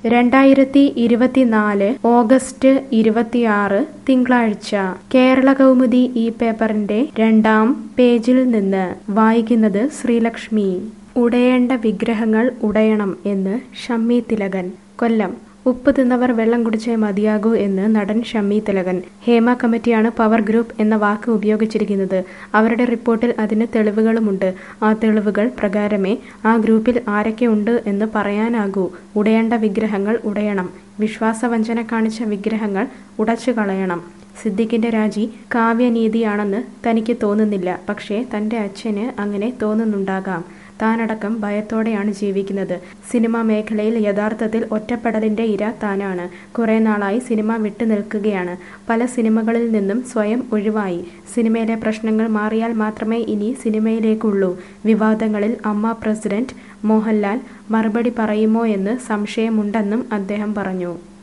രണ്ടായിരത്തി ഇരുപത്തിനാല് ഓഗസ്റ്റ് ഇരുപത്തിയാറ് തിങ്കളാഴ്ച കേരള കൗമുദി ഈ പേപ്പറിന്റെ രണ്ടാം പേജിൽ നിന്ന് വായിക്കുന്നത് ശ്രീലക്ഷ്മി ഉടയേണ്ട വിഗ്രഹങ്ങൾ ഉടയണം എന്ന് ഷമ്മി തിലകൻ കൊല്ലം ഉപ്പ് തിന്നവർ വെള്ളം കുടിച്ചേ മതിയാകൂ എന്ന് നടൻ ഷമ്മി തിലകൻ ഹേമ കമ്മിറ്റിയാണ് പവർ ഗ്രൂപ്പ് എന്ന വാക്ക് ഉപയോഗിച്ചിരിക്കുന്നത് അവരുടെ റിപ്പോർട്ടിൽ അതിന് തെളിവുകളുമുണ്ട് ആ തെളിവുകൾ പ്രകാരമേ ആ ഗ്രൂപ്പിൽ ആരൊക്കെ ഉണ്ട് എന്ന് പറയാനാകൂ ഉടയേണ്ട വിഗ്രഹങ്ങൾ ഉടയണം വിശ്വാസവഞ്ചന കാണിച്ച വിഗ്രഹങ്ങൾ ഉടച്ചു കളയണം സിദ്ദിഖിന്റെ രാജി കാവ്യനീതിയാണെന്ന് തനിക്ക് തോന്നുന്നില്ല പക്ഷേ തന്റെ അച്ഛന് അങ്ങനെ തോന്നുന്നുണ്ടാകാം താനടക്കം ഭയത്തോടെയാണ് ജീവിക്കുന്നത് സിനിമാ മേഖലയിൽ യഥാർത്ഥത്തിൽ ഒറ്റപ്പെടലിന്റെ ഇര താനാണ് കുറെ നാളായി സിനിമ വിട്ടു നിൽക്കുകയാണ് പല സിനിമകളിൽ നിന്നും സ്വയം ഒഴിവായി സിനിമയിലെ പ്രശ്നങ്ങൾ മാറിയാൽ മാത്രമേ ഇനി സിനിമയിലേക്കുള്ളൂ വിവാദങ്ങളിൽ അമ്മ പ്രസിഡന്റ് മോഹൻലാൽ മറുപടി പറയുമോ എന്ന് സംശയമുണ്ടെന്നും അദ്ദേഹം പറഞ്ഞു